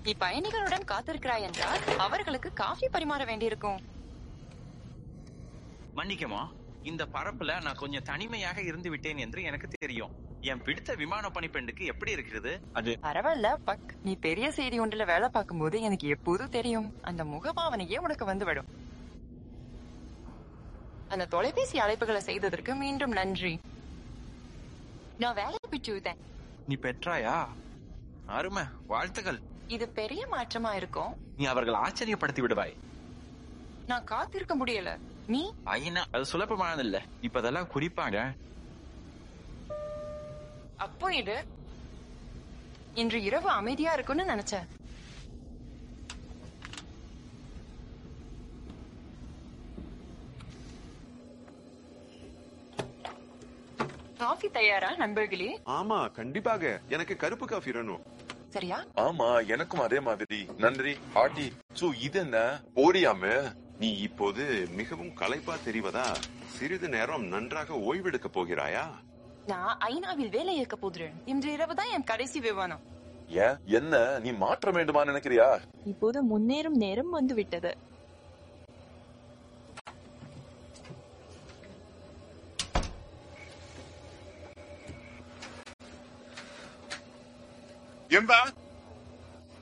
நீ பயணிகளுடன் காத்திருக்கிறாய் என்றால் அவர்களுக்கு காஃபி பரிமாற வேண்டியிருக்கும் மன்னிக்குமா இந்த பரப்புல நான் கொஞ்சம் தனிமையாக இருந்து விட்டேன் என்று எனக்கு தெரியும் என் பிடித்த விமான பணிப்பெண்டுக்கு எப்படி இருக்கிறது அது பரவாயில்ல பக் நீ பெரிய செய்தி ஒன்றுல வேலை பார்க்கும்போது எனக்கு எப்போதும் தெரியும் அந்த முகபாவனையே உனக்கு வந்துவிடும் அந்த தொலைபேசி அழைப்புகளை செய்ததற்கு மீண்டும் நன்றி நான் வேலை பிச்சுவிட்டேன் நீ பெற்றாயா அருமை வாழ்த்துக்கள் இது பெரிய மாற்றமா இருக்கும் நீ அவர்கள் ஆச்சரியப்படுத்தி விடுவாய் நான் காத்திருக்க முடியல நீ ஐயா அது சுலபமானது இல்ல இப்ப அதெல்லாம் குறிப்பாங்க அப்போ இது இன்று இரவு அமைதியா இருக்கும்னு நினைச்சேன் காஃபி தயாரா நண்பர்களே ஆமா கண்டிப்பாக எனக்கு கருப்பு காஃபி வேணும் சரியா ஆமா எனக்கும் அதே மாதிரி நன்றி ஆட்டி சோ இது என்ன ஓடியாம நீ இப்போது மிகவும் களைப்பா தெரிவதா சிறிது நேரம் நன்றாக ஓய்வெடுக்க போகிறாயா நான் ஐநாவில் வேலை இருக்க போகிறேன் இன்று இரவு தான் என் கடைசி விமானம் ஏன் என்ன நீ மாற்ற வேண்டுமா நினைக்கிறியா இப்போது முன்னேறும் நேரம் வந்துவிட்டது Emma,